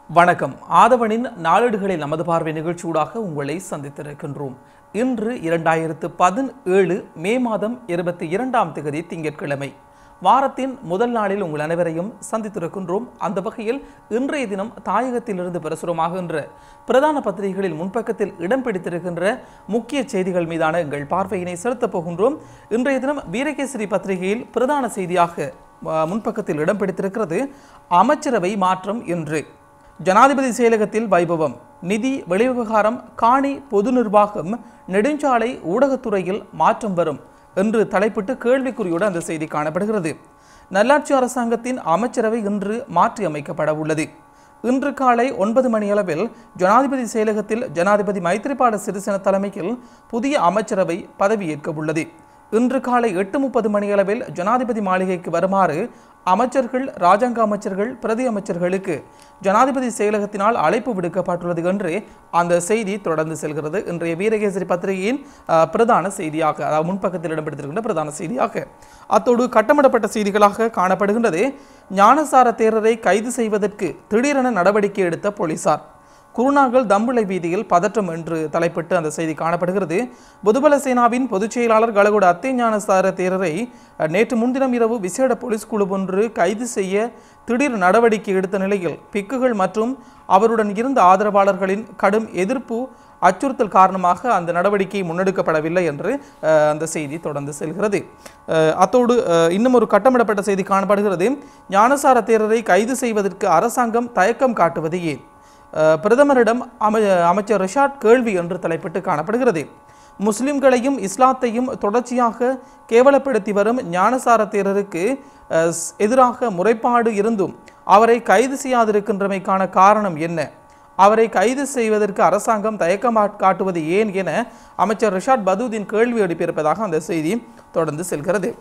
வணக்கம் ஆதவனின் நாளேடுகளில் நமது பார்வை நிகழ்ச்சியூடாக உங்களை சந்தித்திருக்கின்றோம் இன்று இரண்டாயிரத்து பதினேழு மே மாதம் இருபத்தி இரண்டாம் தேதி திங்கட்கிழமை வாரத்தின் முதல் நாளில் உங்கள் அனைவரையும் சந்தித்திருக்கின்றோம் அந்த வகையில் இன்றைய தினம் தாயகத்திலிருந்து பிரசுரமாகின்ற பிரதான பத்திரிகைகளில் முன்பக்கத்தில் இடம் பிடித்திருக்கின்ற முக்கிய செய்திகள் மீதான எங்கள் பார்வையினை செலுத்தப் போகின்றோம் இன்றைய தினம் வீரகேசரி பத்திரிகையில் பிரதான செய்தியாக அஹ், முன்பக்கத்தில் இடம் பிடித்திருக்கிறது அமைச்சரவை மாற்றம் என்று ஜனாதிபதி செயலகத்தில் வைபவம் நிதி வெளிவிவகாரம் காணி பொது நிர்வாகம் நெடுஞ்சாலை ஊடகத்துறையில் மாற்றம் வரும் என்று தலைப்பிட்டு கேள்விக்குறியோடு அந்த செய்தி காணப்படுகிறது நல்லாட்சி அரசாங்கத்தின் அமைச்சரவை இன்று மாற்றி அமைக்கப்பட உள்ளது இன்று காலை ஒன்பது மணியளவில் ஜனாதிபதி செயலகத்தில் ஜனாதிபதி மைத்ரிபால சிறிசேன தலைமையில் புதிய அமைச்சரவை பதவியேற்க உள்ளது இன்று காலை எட்டு முப்பது மணியளவில் ஜனாதிபதி மாளிகைக்கு வருமாறு அமைச்சர்கள் ராஜாங்க அமைச்சர்கள் பிரதி அமைச்சர்களுக்கு ஜனாதிபதி செயலகத்தினால் அழைப்பு விடுக்கப்பட்டுள்ளது என்று அந்த செய்தி தொடர்ந்து செல்கிறது இன்றைய வீரகேசரி பத்திரிகையின் அஹ், பிரதான செய்தியாக அதாவது முன்பக்கத்தில் இடம்பெடுத்திருக்கின்ற பிரதான செய்தியாக அத்தோடு கட்டமிடப்பட்ட செய்திகளாக காணப்படுகின்றது ஞானசார தேரரை கைது செய்வதற்கு திடீரென நடவடிக்கை எடுத்த போலீசார் குருநாகல் தம்புளை வீதியில் பதற்றம் என்று தலைப்பிட்டு அந்த செய்தி காணப்படுகிறது பொதுபல சேனாவின் பொதுச் செயலாளர் கலகுட அத்தை ஞானசார தேரரை அஹ், நேற்று முன்தினம் இரவு விசேட போலீஸ் குழு ஒன்று கைது செய்ய திடீர் நடவடிக்கை எடுத்த நிலையில் பிக்குகள் மற்றும் அவருடன் இருந்த ஆதரவாளர்களின் கடும் எதிர்ப்பு அச்சுறுத்தல் காரணமாக அந்த நடவடிக்கை முன்னெடுக்கப்படவில்லை என்று அஹ், அந்த செய்தி தொடர்ந்து செல்கிறது அஹ், அத்தோடு அஹ், இன்னும் ஒரு கட்டமிடப்பட்ட செய்தி காணப்படுகிறது ஞானசார தேரரை கைது செய்வதற்கு அரசாங்கம் தயக்கம் காட்டுவது ஏன் அஹ், பிரதமரிடம் அமை அமைச்சர் ரிஷாட் கேள்வி என்று தலைப்பிட்டு காணப்படுகிறது முஸ்லிம்களையும் இஸ்லாத்தையும் தொடர்ச்சியாக கேவலப்படுத்தி வரும் ஞானசார தேரருக்கு அஹ், ஸ்- எதிராக முறைப்பாடு இருந்தும் அவரை கைது செய்யாதிருக்கின்றமைக்கான காரணம் என்ன அவரை கைது செய்வதற்கு அரசாங்கம் தயக்கம் காட்டுவது ஏன் என அமைச்சர் ரிஷாட் பதூதீன் கேள்வி எழுப்பியிருப்பதாக அந்த செய்தி தொடர்ந்து செல்கிறது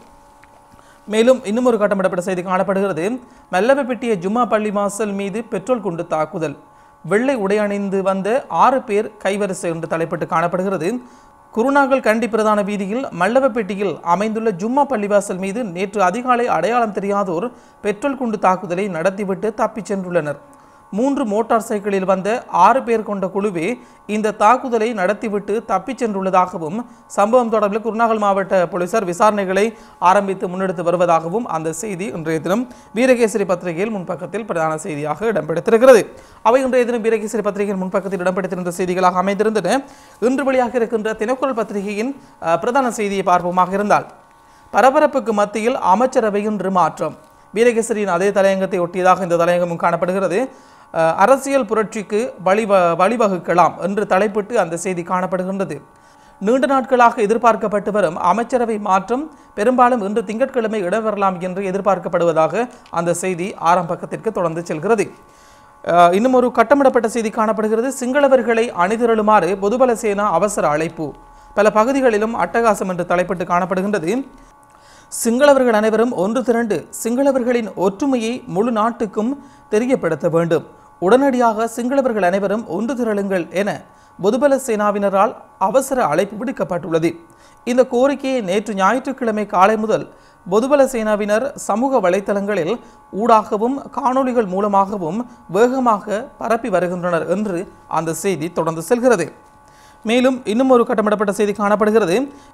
மேலும் இன்னும் ஒரு கட்டமிடப்பட்ட செய்தி காணப்படுகிறது மெல்லவப்பட்டிய ஜும்மா பள்ளி வாசல் மீது பெட்ரோல் குண்டு தாக்குதல் வெள்ளை உடை அணிந்து வந்த ஆறு பேர் கைவரிசை என்று தலைப்பிட்டு காணப்படுகிறது குருநாகல் கண்டி பிரதான வீதியில் மல்லவப்பேட்டியில் அமைந்துள்ள ஜும்மா பள்ளிவாசல் மீது நேற்று அதிகாலை அடையாளம் தெரியாதோர் பெட்ரோல் குண்டு தாக்குதலை நடத்திவிட்டு தப்பிச் சென்றுள்ளனர் மூன்று மோட்டார் சைக்கிளில் வந்த ஆறு பேர் கொண்ட குழுவே இந்த தாக்குதலை நடத்திவிட்டு தப்பிச் சென்றுள்ளதாகவும் சம்பவம் தொடர்பில் குருநாகல் மாவட்ட போலீசார் விசாரணைகளை ஆரம்பித்து முன்னெடுத்து வருவதாகவும் அந்த செய்தி இன்றைய தினம் வீரகேசரி பத்திரிகையில் முன்பக்கத்தில் பிரதான செய்தியாக இடம்பெடுத்திருக்கிறது அவை இன்றைய தினம் வீரகேசரி பத்திரிகையின் முன்பக்கத்தில் இடம்பெடுத்திருந்த செய்திகளாக அமைந்திருந்தன இன்று வெளியாக இருக்கின்ற தினக்குரல் பத்திரிகையின் அஹ், பிரதான செய்தியை பார்ப்போமாக இருந்தால் பரபரப்புக்கு மத்தியில் அமைச்சரவை இன்று மாற்றம் வீரகேசரியின் அதே தலையங்கத்தை ஒட்டியதாக இந்த தலையங்கமும் காணப்படுகிறது அஹ், அரசியல் புரட்சிக்கு வழிவ வழிவகுக்கலாம் என்று தலைப்பிட்டு அந்த செய்தி காணப்படுகின்றது நீண்ட நாட்களாக எதிர்பார்க்கப்பட்டு வரும் அமைச்சரவை மாற்றம் பெரும்பாலும் இன்று திங்கட்கிழமை இடம்பெறலாம் என்று எதிர்பார்க்கப்படுவதாக அந்த செய்தி ஆரம்பக்கத்திற்கு தொடர்ந்து செல்கிறது அஹ், இன்னும் ஒரு கட்டமிடப்பட்ட செய்தி காணப்படுகிறது சிங்களவர்களை அணிதிரளுமாறு பொதுபல சேனா அவசர அழைப்பு பல பகுதிகளிலும் அட்டகாசம் என்று தலைப்பிட்டு காணப்படுகின்றது சிங்களவர்கள் அனைவரும் ஒன்று திரண்டு சிங்களவர்களின் ஒற்றுமையை முழு நாட்டுக்கும் தெரியப்படுத்த வேண்டும் உடனடியாக சிங்களவர்கள் அனைவரும் ஒன்று திரளுங்கள் என பொதுபல சேனாவினரால் அவசர அழைப்பு விடுக்கப்பட்டுள்ளது இந்த கோரிக்கையை நேற்று ஞாயிற்றுக்கிழமை காலை முதல் பொதுபல சேனாவினர் சமூக வலைத்தளங்களில் ஊடாகவும் காணொளிகள் மூலமாகவும் வேகமாக பரப்பி வருகின்றனர் என்று அந்த செய்தி தொடர்ந்து செல்கிறது மேலும் இன்னும் ஒரு கட்டமிடப்பட்ட செய்தி காணப்படுகிறது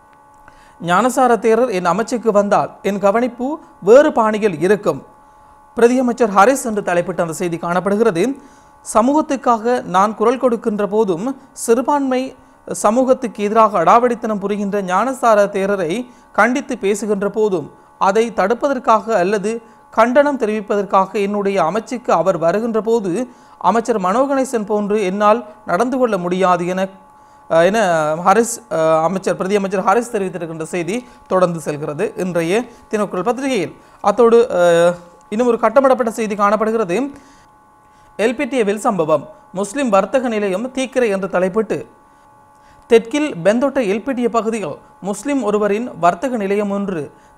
ஞானசார தேரர் என் அமைச்சுக்கு வந்தால் என் கவனிப்பு வேறு பாணியில் இருக்கும் பிரதியமைச்சர் ஹரிஸ் என்று தலைப்பிட்ட அந்த செய்தி காணப்படுகிறது சமூகத்துக்காக நான் குரல் கொடுக்கின்ற போதும் சிறுபான்மை சமூகத்துக்கு எதிராக அடாவடித்தனம் புரிகின்ற ஞானசார தேரரை கண்டித்து பேசுகின்ற போதும் அதை தடுப்பதற்காக அல்லது கண்டனம் தெரிவிப்பதற்காக என்னுடைய அமைச்சுக்கு அவர் வருகின்ற போது அமைச்சர் மனோகணேசன் போன்று என்னால் நடந்து கொள்ள முடியாது என அஹ், என ஹரிஸ் அஹ், அமைச்சர் பிரதி அமைச்சர் ஹரிஸ் தெரிவித்திருக்கின்ற செய்தி தொடர்ந்து செல்கிறது இன்றைய தினக்குரல் பத்திரிகையில் அத்தோடு அஹ், இன்னும் ஒரு கட்டமிடப்பட்ட செய்தி காணப்படுகிறது எல்பிடிஏவில் சம்பவம் முஸ்லிம் வர்த்தக நிலையம் தீக்கிரை என்று தலைப்பிட்டு தெற்கில் பெந்தோட்ட எல்பிடிய பகுதியில் முஸ்லிம் ஒருவரின் வர்த்தக நிலையம் ஒன்று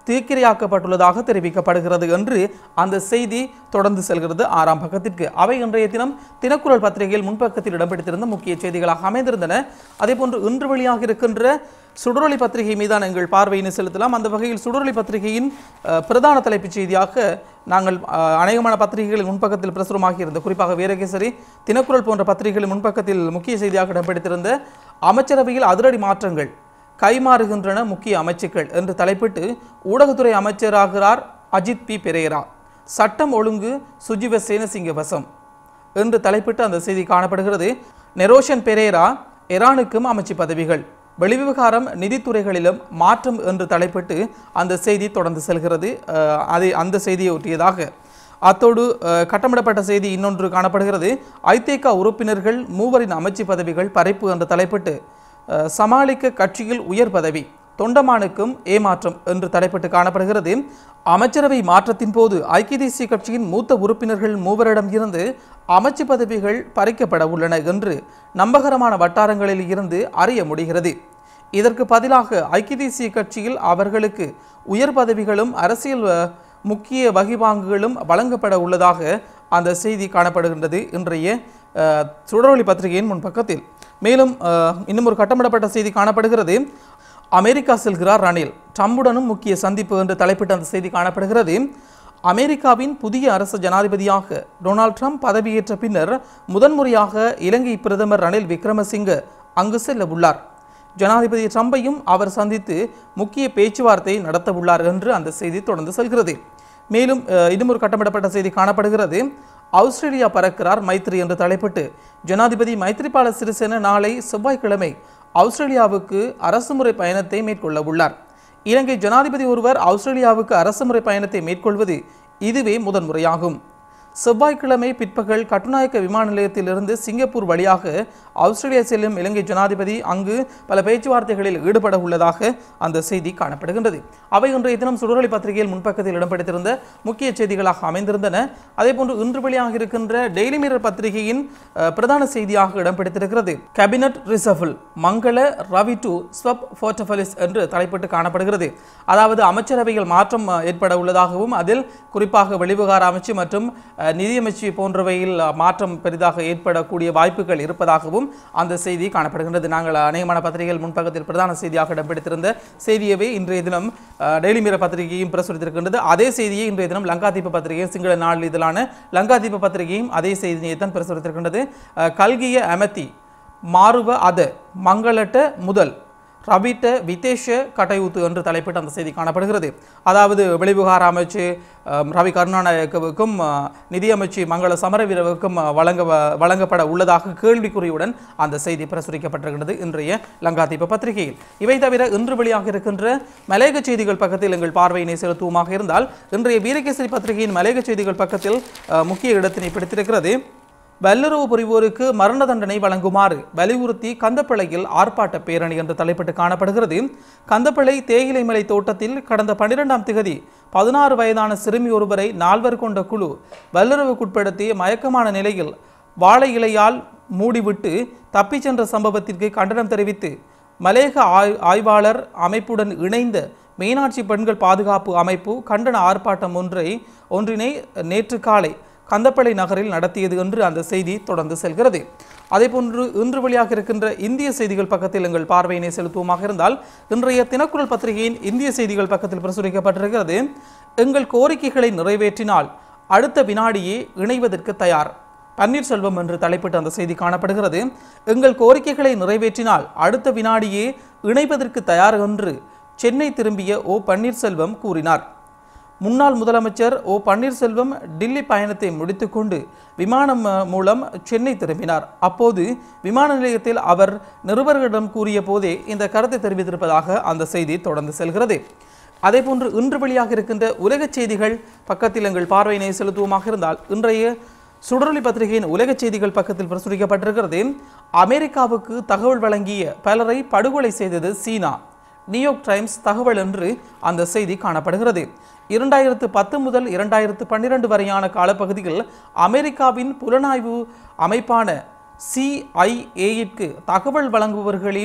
தீக்கிரையாக்கப்பட்டுள்ளதாக தெரிவிக்கப்படுகிறது என்று அந்த செய்தி தொடர்ந்து செல்கிறது ஆறாம் பக்கத்திற்கு அவை இன்றைய தினம் தினக்குரல் பத்திரிகையில் முன்பக்கத்தில் இடம் பிடித்திருந்த முக்கிய செய்திகளாக அமைந்திருந்தன அதேபோன்று இன்று வெளியாக இருக்கின்ற சுடரொளி பத்திரிகை மீதான எங்கள் பார்வையினை செலுத்தலாம் அந்த வகையில் சுடரொளி பத்திரிகையின் அஹ், பிரதான தலைப்புச் செய்தியாக நாங்கள் அஹ், அநேகமான பத்திரிகைகளின் முன்பக்கத்தில் பிரசுரமாகி இருந்த குறிப்பாக வீரகேசரி தினக்குரல் போன்ற பத்திரிகைகளின் முன்பக்கத்தில் முக்கிய செய்தியாக இடம்பெடுத்திருந்த அமைச்சரவையில் அதிரடி மாற்றங்கள் கைமாறுகின்றன முக்கிய அமைச்சுக்கள் என்று தலைப்பிட்டு ஊடகத்துறை அமைச்சராகிறார் அஜித் பி பெரேரா சட்டம் ஒழுங்கு சுஜிவ சேனசிங்க வசம் என்று தலைப்பிட்டு அந்த செய்தி காணப்படுகிறது நெரோஷன் பெரேரா ஈரானுக்கும் அமைச்சு பதவிகள் வெளிவிவகாரம் நிதித்துறைகளிலும் மாற்றம் என்று தலைப்பிட்டு அந்த செய்தி தொடர்ந்து செல்கிறது அஹ், அதை அந்த செய்தியை ஒட்டியதாக அத்தோடு அஹ், கட்டமிடப்பட்ட செய்தி இன்னொன்று காணப்படுகிறது ஐதேக உறுப்பினர்கள் மூவரின் அமைச்சு பதவிகள் பறிப்பு என்று தலைப்பிட்டு அஹ், சமாளிக்க கட்சியில் உயர் பதவி தொண்டமானுக்கும் ஏமாற்றம் என்று தலைப்பிட்டு காணப்படுகிறது அமைச்சரவை மாற்றத்தின் போது ஐக்கிய தேசிய கட்சியின் மூத்த உறுப்பினர்கள் மூவரிடம் இருந்து அமைச்சு பதவிகள் பறிக்கப்பட உள்ளன என்று நம்பகரமான வட்டாரங்களில் இருந்து அறிய முடிகிறது இதற்கு பதிலாக ஐக்கிய தேசிய கட்சியில் அவர்களுக்கு உயர் பதவிகளும் அரசியல் அஹ், முக்கிய வகிவாங்குகளும் வழங்கப்பட உள்ளதாக அந்த செய்தி காணப்படுகின்றது இன்றைய அஹ், சுடரொளி பத்திரிகையின் முன்பக்கத்தில் மேலும் அஹ், இன்னும் ஒரு கட்டமிடப்பட்ட செய்தி காணப்படுகிறது அமெரிக்கா செல்கிறார் ரணில் ட்ரம்புடனும் முக்கிய சந்திப்பு என்று தலைப்பிட்ட அந்த செய்தி காணப்படுகிறது அமெரிக்காவின் புதிய அரசு ஜனாதிபதியாக டொனால்ட் ட்ரம்ப் பதவியேற்ற பின்னர் முதன்முறையாக இலங்கை பிரதமர் ரணில் விக்ரமசிங்க அங்கு செல்ல உள்ளார் ஜனாதிபதி ட்ரம்பையும் அவர் சந்தித்து முக்கிய பேச்சுவார்த்தை நடத்த உள்ளார் என்று அந்த செய்தி தொடர்ந்து செல்கிறது மேலும் அஹ், இன்னும் ஒரு கட்டமிடப்பட்ட செய்தி காணப்படுகிறது ஆஸ்திரேலியா பறக்கிறார் மைத்ரி என்று தலைப்பிட்டு ஜனாதிபதி மைத்ரிபால சிறிசேன நாளை செவ்வாய்க்கிழமை ஆஸ்திரேலியாவுக்கு அரசுமுறை பயணத்தை மேற்கொள்ள உள்ளார் இலங்கை ஜனாதிபதி ஒருவர் ஆஸ்திரேலியாவுக்கு அரசுமுறை பயணத்தை மேற்கொள்வது இதுவே முதன்முறையாகும் செவ்வாய்க்கிழமை பிற்பகல் கட்டுநாயக்க விமான நிலையத்திலிருந்து சிங்கப்பூர் வழியாக ஆஸ்திரேலியா செல்லும் இலங்கை ஜனாதிபதி அங்கு பல பேச்சுவார்த்தைகளில் ஈடுபட உள்ளதாக அந்த செய்தி காணப்படுகின்றது அவை இன்றைய தினம் சுடரொளி பத்திரிகையில் முன்பக்கத்தில் இடம்பெடுத்திருந்த முக்கிய செய்திகளாக அமைந்திருந்தன அதேபோன்று இன்று வெளியாக இருக்கின்ற டெய்லி மிரர் பத்திரிகையின் அஹ், பிரதான செய்தியாக இடம்பெடுத்திருக்கிறது கேபினட் ரிசஃபில் மங்கள ரவி டு ஸ்வப் போர்ட்டபலிஸ் என்று தலைப்பிட்டு காணப்படுகிறது அதாவது அமைச்சரவையில் மாற்றம் அஹ், ஏற்பட உள்ளதாகவும் அதில் குறிப்பாக வெளிவிவகார அமைச்சு மற்றும் அஹ், நிதியமைச்சு போன்றவையில் அஹ், மாற்றம் பெரிதாக ஏற்படக்கூடிய வாய்ப்புகள் இருப்பதாகவும் அந்த செய்தி காணப்படுகின்றது நாங்கள் அநேகமான பத்திரிகைகள் முன்பக்கத்தில் பிரதான செய்தியாக இடம்பெடுத்திருந்த செய்தியவே இன்றைய தினம் அஹ், டெய்லி மிரர் பத்திரிகையும் பிரசுரித்திருக்கின்றது அதே செய்தியை இன்றைய தினம் லங்காதீப பத்திரிகை சிங்கள நாள் இதழான லங்காதீப பத்திரிகையும் அதே செய்தியை தான் பிரசுரித்திருக்கின்றது அஹ், கல்கிய அமதி மாறுவ அத மங்களட்ட முதல் ரபிட்ட விதேஷ கட்டையூத்து என்று தலைப்பிட்டு அந்த செய்தி காணப்படுகிறது அதாவது வெளிவிவகார அமைச்சு அஹ், ரவி கருணாநாயக்கவுக்கும் அஹ், நிதியமைச்சு மங்கள சமரவீரவுக்கும் அஹ், வழங்க வழங்கப்பட உள்ளதாக கேள்விக்குறியுடன் அந்த செய்தி பிரசுரிக்கப்பட்டிருக்கிறது இன்றைய லங்காதீப பத்திரிகையில் இவை தவிர இன்று வெளியாக இருக்கின்ற மலையக செய்திகள் பக்கத்தில் எங்கள் பார்வையினை செலுத்துவோமாக இருந்தால் இன்றைய வீரகேசரி பத்திரிகையின் மலையக செய்திகள் பக்கத்தில் அஹ், முக்கிய இடத்தினை பிடித்திருக்கிறது வல்லுறவு புரிவோருக்கு மரண தண்டனை வழங்குமாறு வலியுறுத்தி கந்தப்பிளையில் ஆர்ப்பாட்ட பேரணி என்று தலைப்பிட்டு காணப்படுகிறது கந்தப்பிளை தேயிலை மலை தோட்டத்தில் கடந்த பன்னிரெண்டாம் திகதி பதினாறு வயதான சிறுமி ஒருவரை நால்வர் கொண்ட குழு வல்லுறவுக்குட்படுத்தி மயக்கமான நிலையில் வாழை இலையால் மூடிவிட்டு தப்பிச் சென்ற சம்பவத்திற்கு கண்டனம் தெரிவித்து மலேக ஆய் ஆய்வாளர் அமைப்புடன் இணைந்த மீனாட்சி பெண்கள் பாதுகாப்பு அமைப்பு கண்டன ஆர்ப்பாட்டம் ஒன்றை ஒன்றினை நேற்று காலை கந்தப்பளை நகரில் நடத்தியது என்று அந்த செய்தி தொடர்ந்து செல்கிறது அதேபோன்று இன்று வெளியாக இருக்கின்ற இந்திய செய்திகள் பக்கத்தில் எங்கள் பார்வையினை செலுத்துவோமாக இருந்தால் இன்றைய தினக்குரல் பத்திரிகையின் இந்திய செய்திகள் பக்கத்தில் பிரசுரிக்கப்பட்டிருக்கிறது எங்கள் கோரிக்கைகளை நிறைவேற்றினால் அடுத்த வினாடியே இணைவதற்கு தயார் பன்னீர்செல்வம் என்று தலைப்பிட்டு அந்த செய்தி காணப்படுகிறது எங்கள் கோரிக்கைகளை நிறைவேற்றினால் அடுத்த வினாடியே இணைவதற்கு தயார் என்று சென்னை திரும்பிய ஓ பன்னீர்செல்வம் கூறினார் முன்னாள் முதலமைச்சர் ஓ பன்னீர்செல்வம் டில்லி பயணத்தை முடித்துக்கொண்டு விமானம் அஹ், மூலம் சென்னை திரும்பினார் அப்போது விமான நிலையத்தில் அவர் நிருபர்களிடம் கூறிய போதே இந்த கருத்தை தெரிவித்திருப்பதாக அந்த செய்தி தொடர்ந்து செல்கிறது அதேபோன்று இன்று வெளியாக இருக்கின்ற உலகச் செய்திகள் பக்கத்தில் எங்கள் பார்வையினை செலுத்துவோமாக இருந்தால் இன்றைய சுடரொளி பத்திரிகையின் உலகச் செய்திகள் பக்கத்தில் பிரசுரிக்கப்பட்டிருக்கிறது அமெரிக்காவுக்கு தகவல் வழங்கிய பலரை படுகொலை செய்தது சீனா நியூயார்க் டைம்ஸ் தகவல் என்று அந்த செய்தி காணப்படுகிறது இரண்டாயிரத்து பத்து முதல் இரண்டாயிரத்து பன்னிரண்டு வரையான காலப்பகுதியில் அமெரிக்காவின் புலனாய்வு அமைப்பான சிஐஏயிற்கு தகவல் வழங்குபவர்களில்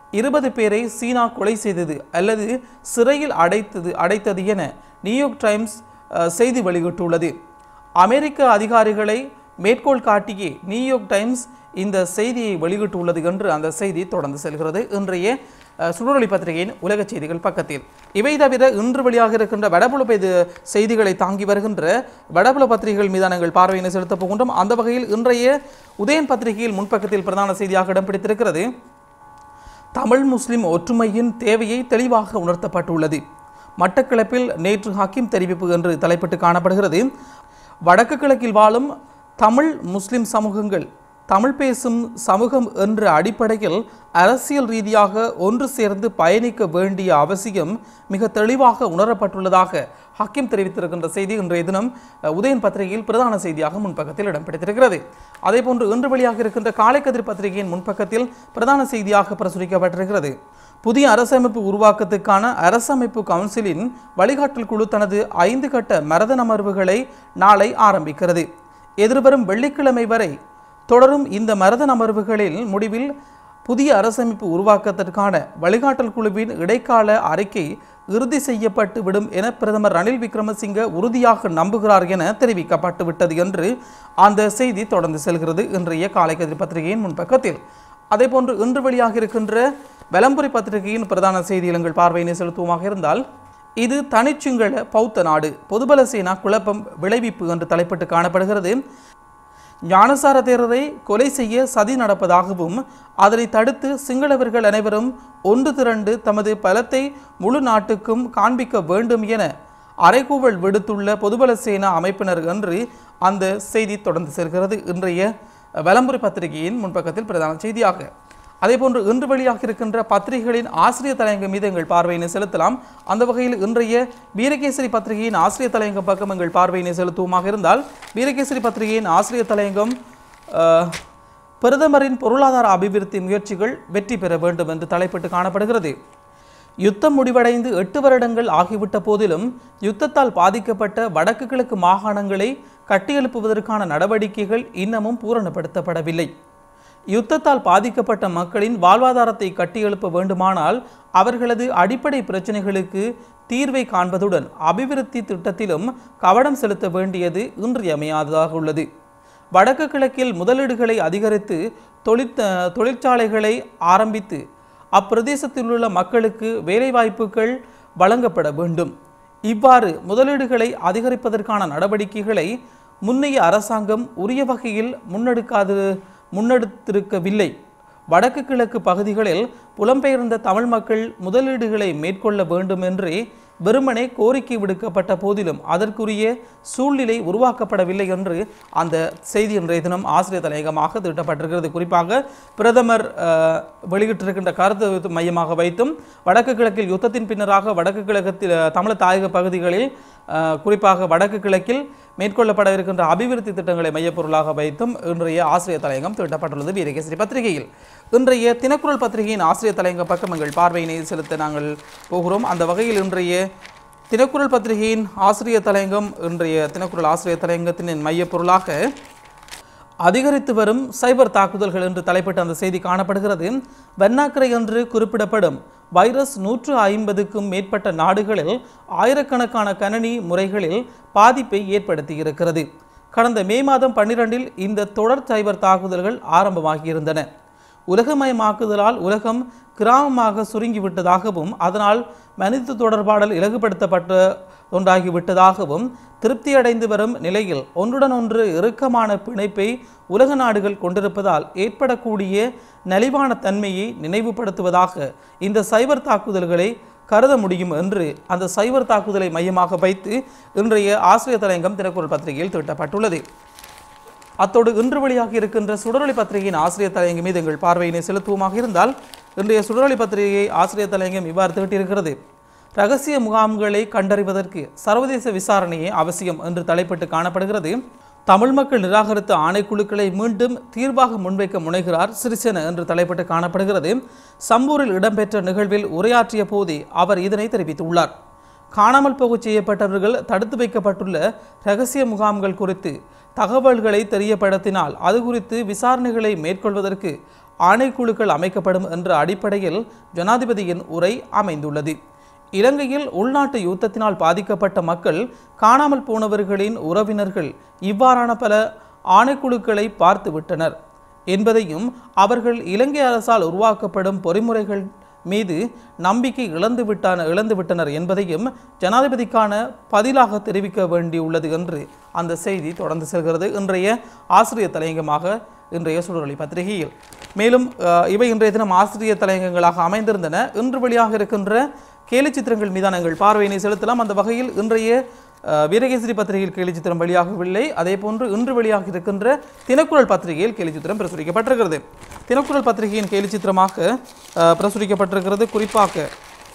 இருபது பேரை சீனா கொலை செய்தது அல்லது சிறையில் அடைத்தது அடைத்தது என நியூயார்க் டைம்ஸ் அஹ், செய்தி வெளியிட்டுள்ளது அமெரிக்க அதிகாரிகளை மேற்கோள் காட்டியே நியூயார்க் டைம்ஸ் இந்த செய்தியை வெளியிட்டுள்ளது என்று அந்த செய்தி தொடர்ந்து செல்கிறது இன்றைய அஹ், சுடரொளி பத்திரிகையின் உலக செய்திகள் பக்கத்தில் இவை தவிர இன்று வெளியாக இருக்கின்ற வடபுல இது செய்திகளை தாங்கி வருகின்ற வடபுல பத்திரிகைகள் மீதான எங்கள் பார்வையினை செலுத்தப் போகின்றோம் அந்த வகையில் இன்றைய உதயன் பத்திரிகையில் முன்பக்கத்தில் பிரதான செய்தியாக இடம் பிடித்திருக்கிறது தமிழ் முஸ்லிம் ஒற்றுமையின் தேவையை தெளிவாக உணர்த்தப்பட்டுள்ளது மட்டக்களப்பில் நேற்று ஹக்கீம் தெரிவிப்பு என்று தலைப்பிட்டு காணப்படுகிறது வடக்கு கிழக்கில் வாழும் தமிழ் முஸ்லிம் சமூகங்கள் தமிழ் பேசும் சமூகம் என்ற அடிப்படையில் அரசியல் ரீதியாக ஒன்று சேர்ந்து பயணிக்க வேண்டிய அவசியம் மிக தெளிவாக உணரப்பட்டுள்ளதாக ஹக்கீம் தெரிவித்திருக்கின்ற செய்தி இன்றைய தினம் அஹ், உதயன் பத்திரிகையில் பிரதான செய்தியாக முன்பக்கத்தில் இடம் பிடித்திருக்கிறது அதேபோன்று இன்று வெளியாக இருக்கின்ற காலைக்கதிர் பத்திரிகையின் முன்பக்கத்தில் பிரதான செய்தியாக பிரசுரிக்கப்பட்டிருக்கிறது புதிய அரசமைப்பு உருவாக்கத்துக்கான அரசமைப்பு கவுன்சிலின் வழிகாட்டல் குழு தனது ஐந்து கட்ட மரதன அமர்வுகளை நாளை ஆரம்பிக்கிறது எதிர்வரும் வெள்ளிக்கிழமை வரை தொடரும் இந்த மரதன அமர்வுகளில் முடிவில் புதிய அரசமைப்பு உருவாக்கத்திற்கான வழிகாட்டல் குழுவின் இடைக்கால அறிக்கை இறுதி செய்யப்பட்டு விடும் என பிரதமர் ரணில் விக்ரமசிங்க உறுதியாக நம்புகிறார் என தெரிவிக்கப்பட்டு விட்டது என்று அந்த செய்தி தொடர்ந்து செல்கிறது இன்றைய காலைக்கதிர் பத்திரிகையின் முன்பக்கத்தில் அதேபோன்று இன்று வெளியாக இருக்கின்ற வெலம்புரி பத்திரிகையின் பிரதான செய்தியில் எங்கள் பார்வையினை செலுத்துவோமாக இருந்தால் இது தனிச்சிங்கள பௌத்த நாடு பொதுபல சேனா குழப்பம் விளைவிப்பு என்று தலைப்பிட்டு காணப்படுகிறது ஞானசார தேரரை கொலை செய்ய சதி நடப்பதாகவும் அதனை தடுத்து சிங்களவர்கள் அனைவரும் ஒன்று திரண்டு தமது பலத்தை முழு நாட்டுக்கும் காண்பிக்க வேண்டும் என அறைகூவல் விடுத்துள்ள பொதுபல சேனா அமைப்பினர் என்று அந்த செய்தி தொடர்ந்து செல்கிறது இன்றைய வலம்புரி பத்திரிகையின் முன்பக்கத்தில் பிரதான செய்தியாக அதேபோன்று இன்று வெளியாக இருக்கின்ற பத்திரிகைகளின் ஆசிரியர் தலையங்கம் மீது எங்கள் பார்வையினை செலுத்தலாம் அந்த வகையில் இன்றைய வீரகேசரி பத்திரிகையின் ஆசிரியர் தலையங்கம் பக்கம் எங்கள் பார்வையினை செலுத்துவோமாக இருந்தால் வீரகேசரி பத்திரிகையின் ஆசிரியர் தலையங்கம் அஹ், பிரதமரின் பொருளாதார அபிவிருத்தி முயற்சிகள் வெற்றி பெற வேண்டும் என்று தலைப்பிட்டு காணப்படுகிறது யுத்தம் முடிவடைந்து எட்டு வருடங்கள் ஆகிவிட்ட போதிலும் யுத்தத்தால் பாதிக்கப்பட்ட வடக்கு கிழக்கு மாகாணங்களை கட்டியெழுப்புவதற்கான நடவடிக்கைகள் இன்னமும் பூரணப்படுத்தப்படவில்லை யுத்தத்தால் பாதிக்கப்பட்ட மக்களின் வாழ்வாதாரத்தை கட்டியெழுப்ப வேண்டுமானால் அவர்களது அடிப்படை பிரச்சனைகளுக்கு தீர்வை காண்பதுடன் அபிவிருத்தி திட்டத்திலும் கவனம் செலுத்த வேண்டியது இன்றியமையாததாக உள்ளது வடக்கு கிழக்கில் முதலீடுகளை அதிகரித்து தொழிற் தொழிற்சாலைகளை ஆரம்பித்து அப்பிரதேசத்தில் உள்ள மக்களுக்கு வேலைவாய்ப்புகள் வழங்கப்பட வேண்டும் இவ்வாறு முதலீடுகளை அதிகரிப்பதற்கான நடவடிக்கைகளை முன்னைய அரசாங்கம் உரிய வகையில் முன்னெடுக்காது முன்னெடுத்திருக்கவில்லை வடக்கு கிழக்கு பகுதிகளில் புலம்பெயர்ந்த தமிழ் மக்கள் முதலீடுகளை மேற்கொள்ள வேண்டும் என்றே வெறுமனே கோரிக்கை விடுக்கப்பட்ட போதிலும் அதற்குரிய சூழ்நிலை உருவாக்கப்படவில்லை என்று அந்த செய்தி இன்றைய தினம் ஆசிரியர் தலையகமாக திட்டப்பட்டிருக்கிறது குறிப்பாக பிரதமர் அஹ், வெளியிட்டிருக்கின்ற கருத்து மையமாக வைத்தும் வடக்கு கிழக்கில் யுத்தத்தின் பின்னராக வடக்கு கிழக்கத்தில் அஹ், தமிழ் தாயக பகுதிகளில் அஹ், குறிப்பாக வடக்கு கிழக்கில் மேற்கொள்ளப்பட இருக்கின்ற அபிவிருத்தி திட்டங்களை மையப்பொருளாக வைத்தும் இன்றைய ஆசிரியர் தலையங்கம் திட்டப்பட்டுள்ளது வீரகேசரி பத்திரிகையில் இன்றைய தினக்குரல் பத்திரிகையின் ஆசிரியர் தலையங்க பக்கம் எங்கள் பார்வையினை செலுத்த நாங்கள் போகிறோம் அந்த வகையில் இன்றைய தினக்குரல் பத்திரிகையின் ஆசிரியர் தலையங்கம் இன்றைய தினக்குரல் ஆசிரியர் தலையங்கத்தின் மையப்பொருளாக அதிகரித்து வரும் சைபர் தாக்குதல்கள் என்று தலைப்பிட்ட அந்த செய்தி காணப்படுகிறது வெண்ணாக்கரை என்று குறிப்பிடப்படும் வைரஸ் நூற்று ஐம்பதுக்கும் மேற்பட்ட நாடுகளில் ஆயிரக்கணக்கான கணனி முறைகளில் பாதிப்பை ஏற்படுத்தியிருக்கிறது கடந்த மே மாதம் பன்னிரண்டில் இந்த தொடர் சைபர் தாக்குதல்கள் ஆரம்பமாகியிருந்தன உலகமயமாக்குதலால் உலகம் கிராமமாக சுருங்கிவிட்டதாகவும் அதனால் மனித தொடர்பாடல் இலகுபடுத்தப்பட்ட ஒன்றாகிவிட்டதாகவும் திருப்தியடைந்து வரும் நிலையில் ஒன்றுடன் ஒன்று இறுக்கமான பிணைப்பை உலக நாடுகள் கொண்டிருப்பதால் ஏற்படக்கூடிய நலிவான தன்மையை நினைவுபடுத்துவதாக இந்த சைபர் தாக்குதல்களை கருத முடியும் என்று அந்த சைபர் தாக்குதலை மையமாக வைத்து இன்றைய ஆசிரியர் தலையங்கம் தினக்குரல் பத்திரிகையில் திட்டப்பட்டுள்ளது அத்தோடு இன்று வெளியாக இருக்கின்ற சுடரொளி பத்திரிகையின் ஆசிரியர் தலையங்கம் மீது எங்கள் பார்வையினை செலுத்துவோமாக இருந்தால் இன்றைய சுடரொளி பத்திரிகை ஆசிரியர் தலையங்கம் இவ்வாறு திரட்டியிருக்கிறது ரகசிய முகாம்களை கண்டறிவதற்கு சர்வதேச விசாரணையே அவசியம் என்று தலைப்பிட்டு காணப்படுகிறது தமிழ் மக்கள் நிராகரித்த ஆணைக்குழுக்களை மீண்டும் தீர்வாக முன்வைக்க முனைகிறார் சிறிசேன என்று தலைப்பிட்டு காணப்படுகிறது சம்பூரில் இடம்பெற்ற நிகழ்வில் உரையாற்றிய போதே அவர் இதனை தெரிவித்துள்ளார் காணாமல் போகச் செய்யப்பட்டவர்கள் தடுத்து வைக்கப்பட்டுள்ள ரகசிய முகாம்கள் குறித்து தகவல்களை தெரியப்படுத்தினால் அது குறித்து விசாரணைகளை மேற்கொள்வதற்கு ஆணைக்குழுக்கள் அமைக்கப்படும் என்ற அடிப்படையில் ஜனாதிபதியின் உரை அமைந்துள்ளது இலங்கையில் உள்நாட்டு யுத்தத்தினால் பாதிக்கப்பட்ட மக்கள் காணாமல் போனவர்களின் உறவினர்கள் இவ்வாறான பல ஆணைக்குழுக்களை பார்த்துவிட்டனர் என்பதையும் அவர்கள் இலங்கை அரசால் உருவாக்கப்படும் பொறிமுறைகள் மீது நம்பிக்கை இழந்து விட்டான இழந்து விட்டனர் என்பதையும் ஜனாதிபதிக்கான பதிலாக தெரிவிக்க வேண்டியுள்ளது என்று அந்த செய்தி தொடர்ந்து செல்கிறது இன்றைய ஆசிரியர் தலையங்கமாக இன்றைய சுடரொளி பத்திரிகையில் மேலும் அஹ், இவை இன்றைய தினம் ஆசிரியர் தலையங்கங்களாக அமைந்திருந்தன இன்று வெளியாக இருக்கின்ற கேலி சித்திரங்கள் மீதான எங்கள் பார்வையினை செலுத்தலாம் அந்த வகையில் இன்றைய அஹ், வீரகேசரி பத்திரிகையில் கேலி சித்திரம் வெளியாகவில்லை அதே போன்று இன்று வெளியாக இருக்கின்ற தினக்குரல் பத்திரிகையில் கேலி சித்திரம் பிரசுரிக்கப்பட்டிருக்கிறது தினக்குரல் பத்திரிகையின் கேலி சித்திரமாக அஹ், பிரசுரிக்கப்பட்டிருக்கிறது குறிப்பாக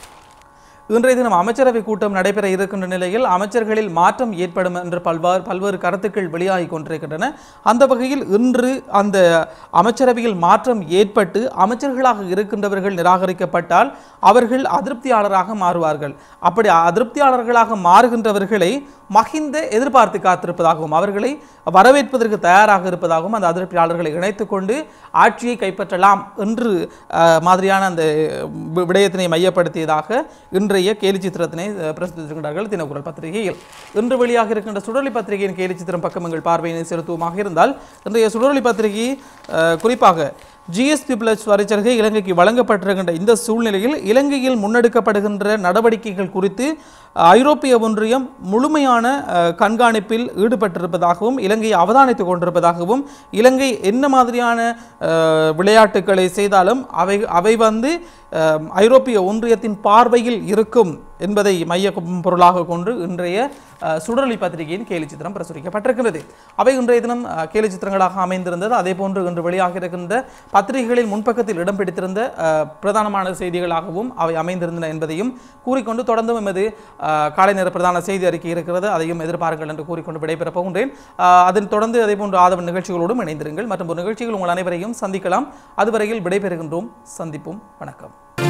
இன்றைய தினம் அமைச்சரவை கூட்டம் நடைபெற இருக்கின்ற நிலையில் அமைச்சர்களில் மாற்றம் ஏற்படும் என்று பல்வாறு பல்வேறு கருத்துக்கள் வெளியாகி கொண்டிருக்கின்றன அந்த வகையில் இன்று அந்த அமைச்சரவையில் மாற்றம் ஏற்பட்டு அமைச்சர்களாக இருக்கின்றவர்கள் நிராகரிக்கப்பட்டால் அவர்கள் அதிருப்தியாளராக மாறுவார்கள் அப்படி அதிருப்தியாளர்களாக மாறுகின்றவர்களை மஹிந்த எதிர்பார்த்து காத்திருப்பதாகவும் அவர்களை வரவேற்பதற்கு தயாராக இருப்பதாகவும் அந்த அதிருப்தியாளர்களை இணைத்துக் கொண்டு ஆட்சியை கைப்பற்றலாம் என்று அஹ், மாதிரியான அந்த வி- விடயத்தினை மையப்படுத்தியதாக இன்றைய கேலி சித்திரத்தினை அஹ், பிரசுரித்திருக்கிறார்கள் தினக்குரல் பத்திரிகையில் இன்று வெளியாக இருக்கின்ற சுடரொளி பத்திரிகையின் கேலி சித்திரம் பக்கம் எங்கள் பார்வையினை செலுத்துவோமாக இருந்தால் இன்றைய சுடரொளி பத்திரிகை அஹ், குறிப்பாக ஜிஎஸ்பி பிளஸ் வரிச்சலுகை இலங்கைக்கு வழங்கப்பட்டிருக்கின்ற இந்த சூழ்நிலையில் இலங்கையில் முன்னெடுக்கப்படுகின்ற நடவடிக்கைகள் குறித்து அஹ், ஐரோப்பிய ஒன்றியம் முழுமையான அஹ், கண்காணிப்பில் ஈடுபட்டிருப்பதாகவும் இலங்கையை அவதானித்துக் கொண்டிருப்பதாகவும் இலங்கை என்ன மாதிரியான அஹ், விளையாட்டுக்களை செய்தாலும் அவை அவை வந்து அஹ், ஐரோப்பிய ஒன்றியத்தின் பார்வையில் இருக்கும் என்பதை மைய பொருளாக கொண்டு இன்றைய அஹ், சுடரொளி பத்திரிகையின் கேலி சித்திரம் பிரசுரிக்கப்பட்டிருக்கிறது அவை இன்றைய தினம் அஹ், கேலி சித்திரங்களாக அமைந்திருந்தது அதே போன்று இன்று வெளியாக இருக்கின்ற பத்திரிகைகளின் முன்பக்கத்தில் இடம் பிடித்திருந்த அஹ், பிரதானமான செய்திகளாகவும் அவை அமைந்திருந்தன என்பதையும் கூறிக்கொண்டு தொடர்ந்தும் எமது அஹ், காலை நேர பிரதான செய்தி அறிக்கை இருக்கிறது அதையும் எதிர்பாருங்கள் என்று கூறிக்கொண்டு விடைபெறப் போகின்றேன் அஹ், அதன் தொடர்ந்து அதே போன்று ஆதவ நிகழ்ச்சிகளோடும் இணைந்திருங்கள் மற்றும் ஒரு நிகழ்ச்சிகள் உங்கள் அனைவரையும் சந்திக்கலாம் அதுவரையில் விடைபெறுகின்றோம் சந்திப்போம் வணக்கம்